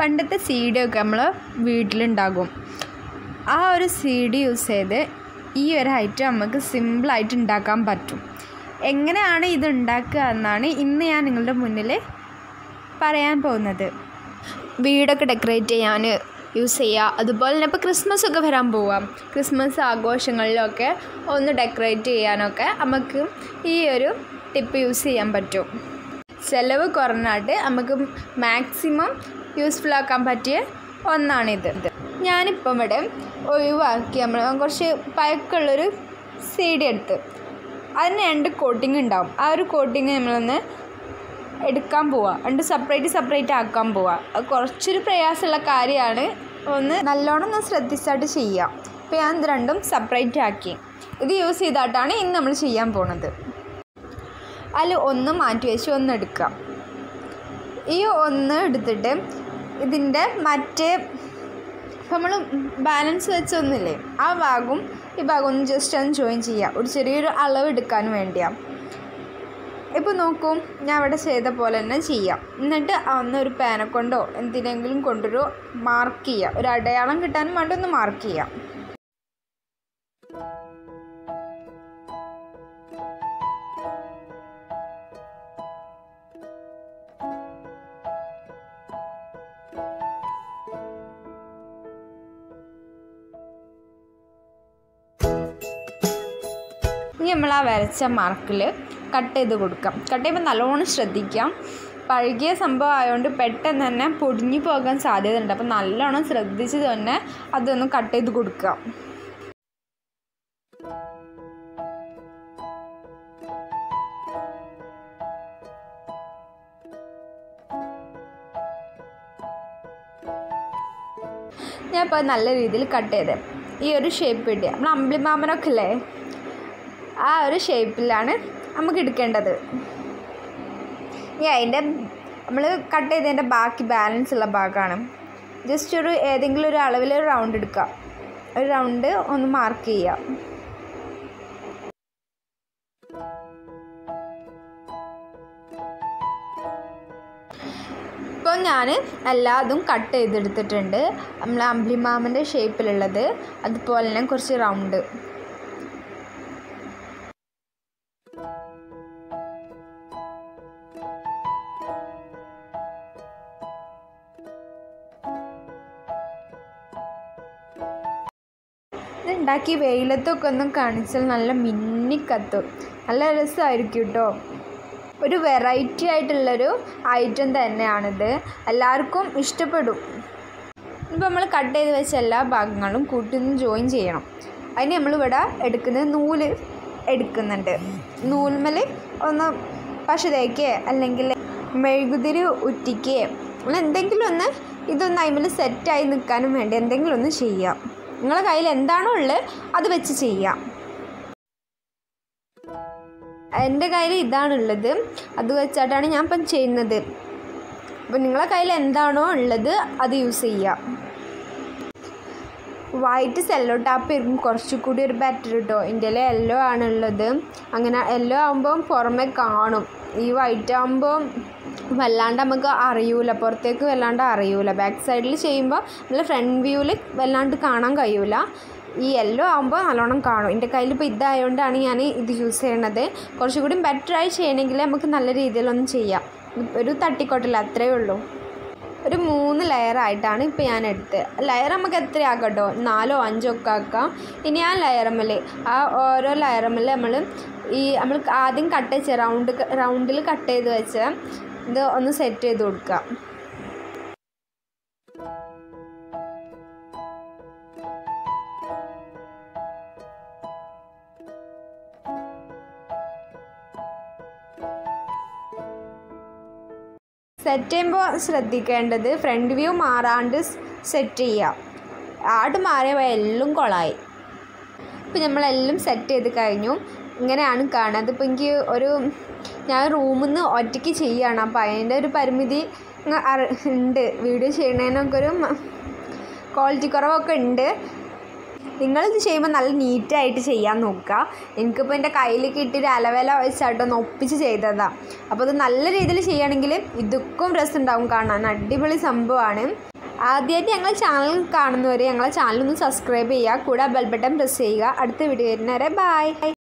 പണ്ടത്തെ C D ഒക്കെ നമ്മൾ വീട്ടിലുണ്ടാകും ആ ഒരു സി ഡി യൂസ് ചെയ്ത് ഈ ഒരു ഐറ്റം നമുക്ക് സിമ്പിളായിട്ട് ഉണ്ടാക്കാൻ പറ്റും എങ്ങനെയാണ് ഇത് ഉണ്ടാക്കുക എന്നാണ് ഇന്ന് ഞാൻ നിങ്ങളുടെ മുന്നിൽ പറയാൻ പോകുന്നത് വീടൊക്കെ ഡെക്കറേറ്റ് ചെയ്യാൻ യൂസ് ചെയ്യുക അതുപോലെ തന്നെ ഇപ്പോൾ ക്രിസ്മസ് ഒക്കെ വരാൻ പോവാം ക്രിസ്മസ് ആഘോഷങ്ങളിലൊക്കെ ഒന്ന് ഡെക്കറേറ്റ് ചെയ്യാനൊക്കെ നമുക്ക് ഈ ഒരു ടിപ്പ് യൂസ് ചെയ്യാൻ പറ്റും ചിലവ് കുറഞ്ഞായിട്ട് നമുക്ക് മാക്സിമം യൂസ്ഫുൾ ആക്കാൻ പറ്റിയ ഒന്നാണിത് ഞാനിപ്പം ഇവിടെ ഒഴിവാക്കി നമ്മൾ കുറച്ച് പഴക്കമുള്ളൊരു സി ഡി എടുത്ത് അതിന് രണ്ട് കോട്ടിങ് ഉണ്ടാവും ആ ഒരു കോട്ടിങ് നമ്മളൊന്ന് എടുക്കാൻ പോവുക രണ്ട് സെപ്പറേറ്റ് സെപ്പറേറ്റ് ആക്കാൻ പോവുക അത് കുറച്ചൊരു പ്രയാസമുള്ള കാര്യമാണ് ഒന്ന് നല്ലോണം ഒന്ന് ശ്രദ്ധിച്ചായിട്ട് ചെയ്യുക അപ്പോൾ ഞാൻ ഇത് രണ്ടും സെപ്പറേറ്റ് ആക്കി ഇത് യൂസ് ചെയ്തിട്ടാണ് ഇന്ന് നമ്മൾ ചെയ്യാൻ പോണത് അതിൽ ഒന്ന് മാറ്റി വെച്ച് ഒന്ന് എടുക്കാം ഈ ഒന്ന് എടുത്തിട്ട് ഇതിൻ്റെ മറ്റേ ഇപ്പം നമ്മൾ ബാലൻസ് വെച്ചൊന്നില്ലേ ആ ഭാഗം ഈ ഭാഗം ഒന്ന് ജസ്റ്റ് ഒന്ന് ജോയിൻ ചെയ്യുക ഒരു ചെറിയൊരു അളവ് എടുക്കാൻ വേണ്ടിയാണ് ഇപ്പോൾ നോക്കൂ ഞാൻ ഇവിടെ ചെയ്ത പോലെ തന്നെ ചെയ്യാം എന്നിട്ട് അന്ന് ഒരു പേന കൊണ്ടോ എന്തിനെങ്കിലും കൊണ്ടൊരു മാർക്ക് ചെയ്യുക ഒരു അടയാളം കിട്ടാനും വേണ്ടി ഒന്ന് മാർക്ക് ചെയ്യാം ഇനി നമ്മൾ ആ വരച്ച മാർക്കിൽ കട്ട് ചെയ്ത് കൊടുക്കാം കട്ട് ചെയ്യുമ്പോൾ നല്ലോണം ശ്രദ്ധിക്കാം പഴകിയ സംഭവം ആയതുകൊണ്ട് പെട്ടെന്ന് തന്നെ പൊടിഞ്ഞു പോകാൻ സാധ്യതയുണ്ട് അപ്പോൾ നല്ലോണം ശ്രദ്ധിച്ച് തന്നെ അതൊന്ന് കട്ട് ചെയ്ത് കൊടുക്കുക ഞാൻ ഇപ്പോൾ നല്ല രീതിയിൽ കട്ട് ചെയ്ത് ഈ ഒരു ഷേപ്പ് കിട്ടിയ നമ്മൾ അമ്പിളിമാമനൊക്കെ ഇല്ലേ ആ ഒരു ഷേപ്പിലാണ് നമുക്ക് എടുക്കേണ്ടത് ഇനി അതിൻ്റെ നമ്മൾ കട്ട് ചെയ്തതിൻ്റെ ബാക്കി ബാലൻസ് ഉള്ള ഭാഗമാണ് ജസ്റ്റ് ഒരു ഏതെങ്കിലും ഒരു അളവിൽ ഒരു റൗണ്ട് എടുക്കുക ഒരു റൗണ്ട് ഒന്ന് മാർക്ക് ചെയ്യുക ഇപ്പോൾ ഞാൻ എല്ലാതും കട്ട് ചെയ്തെടുത്തിട്ടുണ്ട് നമ്മൾ അമ്പിളിമാമൻ്റെ ഷേപ്പിലുള്ളത് അതുപോലെ തന്നെ കുറച്ച് റൗണ്ട് ഇത് ഉണ്ടാക്കി വെയിലത്തൊക്കെ ഒന്നും കാണിച്ചാൽ നല്ല മിന്നിക്കത്തും നല്ല രസമായിരിക്കും കേട്ടോ ഒരു വെറൈറ്റി ആയിട്ടുള്ളൊരു ഐറ്റം തന്നെയാണിത് എല്ലാവർക്കും ഇഷ്ടപ്പെടും ഇപ്പോൾ നമ്മൾ കട്ട് ചെയ്ത് വെച്ച എല്ലാ ഭാഗങ്ങളും കൂട്ടി ഒന്ന് ജോയിൻ ചെയ്യണം അതിന് നമ്മളിവിടെ എടുക്കുന്നത് നൂല് എടുക്കുന്നുണ്ട് നൂൽമൽ ഒന്ന് പശ തേക്കുക അല്ലെങ്കിൽ മെഴുകുതിരി ഉറ്റിക്കുക അങ്ങനെ എന്തെങ്കിലും ഒന്ന് ഇതൊന്ന് അതിൽ സെറ്റായി നിൽക്കാനും വേണ്ടി എന്തെങ്കിലും ഒന്ന് ചെയ്യാം നിങ്ങളെ കയ്യിൽ എന്താണോ ഉള്ളത് അത് വെച്ച് ചെയ്യാം എൻ്റെ കയ്യിൽ ഇതാണുള്ളത് അത് വെച്ചിട്ടാണ് ഞാൻ ഇപ്പം ചെയ്യുന്നത് അപ്പോൾ നിങ്ങളെ കയ്യിൽ എന്താണോ ഉള്ളത് അത് യൂസ് ചെയ്യാം വൈറ്റ് സെല്ലോ ടാപ്പ് ആയിരിക്കും കുറച്ചുകൂടി ഒരു ബെറ്റർ കേട്ടോ ഇന്ത്യയിൽ യെല്ലോ ആണുള്ളത് അങ്ങനെ യെല്ലോ ആകുമ്പം പുറമെ കാണും ഈ വൈറ്റ് ആകുമ്പോൾ വല്ലാണ്ട് നമുക്ക് അറിയൂല പുറത്തേക്ക് വല്ലാണ്ട് അറിയൂല ബാക്ക് സൈഡിൽ ചെയ്യുമ്പോൾ നമ്മൾ ഫ്രണ്ട് വ്യൂവിൽ വല്ലാണ്ട് കാണാൻ കഴിയൂല ഈ യെല്ലോ ആകുമ്പോൾ നല്ലോണം കാണും എൻ്റെ കയ്യിൽ ഇപ്പോൾ ഇതായതുകൊണ്ടാണ് ഞാൻ ഇത് യൂസ് ചെയ്യണത് കുറച്ചുകൂടി ബെറ്ററായി ചെയ്യണമെങ്കിൽ നമുക്ക് നല്ല രീതിയിലൊന്നും ചെയ്യാം ഒരു തട്ടിക്കോട്ടില്ല അത്രയേ ഉള്ളൂ ഒരു മൂന്ന് ലെയറായിട്ടാണ് ഇപ്പോൾ ഞാൻ എടുത്തത് ലെയർ നമുക്ക് എത്രയാക്കാം കേട്ടോ നാലോ അഞ്ചോ ഒക്കെ ആക്കാം ഇനി ആ ലെയറമ്മൽ ആ ഓരോ ലെയറമ്മൽ നമ്മൾ ഈ നമ്മൾ ആദ്യം കട്ട് വെച്ച റൗണ്ട് റൗണ്ടിൽ കട്ട് ചെയ്ത് വെച്ച ഇത് ഒന്ന് സെറ്റ് ചെയ്ത് കൊടുക്കുക സെറ്റ് ചെയ്യുമ്പോൾ ശ്രദ്ധിക്കേണ്ടത് ഫ്രണ്ട് വ്യൂ മാറാണ്ട് സെറ്റ് ചെയ്യുക ആട് മാറിയ എല്ലാം കൊളായി ഇപ്പം നമ്മളെല്ലാം സെറ്റ് ചെയ്ത് കഴിഞ്ഞു ഇങ്ങനെയാണ് കാണുക അതിപ്പോൾ എനിക്ക് ഒരു ഞാൻ റൂമിൽ നിന്ന് ഒറ്റയ്ക്ക് ചെയ്യുകയാണ് അപ്പോൾ അതിൻ്റെ ഒരു പരിമിതി ഉണ്ട് വീഡിയോ ചെയ്യണതിനൊക്കെ ഒരു ക്വാളിറ്റി കുറവൊക്കെ ഉണ്ട് നിങ്ങളിത് ചെയ്യുമ്പോൾ നല്ല നീറ്റായിട്ട് ചെയ്യാൻ നോക്കുക എനിക്കിപ്പോൾ എൻ്റെ കയ്യിൽ കിട്ടിയൊരു അലവല വെച്ചായിട്ടൊന്ന് ഒപ്പിച്ച് ചെയ്തതാണ് അപ്പോൾ അത് നല്ല രീതിയിൽ ചെയ്യുകയാണെങ്കിൽ ഇതൊക്കെ രസമുണ്ടാവും കാണാൻ അടിപൊളി സംഭവമാണ് ആദ്യമായിട്ട് ഞങ്ങളെ ചാനൽ കാണുന്നവർ ഞങ്ങളെ ചാനൽ ഒന്ന് സബ്സ്ക്രൈബ് ചെയ്യുക കൂടെ ബെൽ ബട്ടൺ പ്രസ് ചെയ്യുക അടുത്ത വീഡിയോ വരുന്നവരെ ബൈ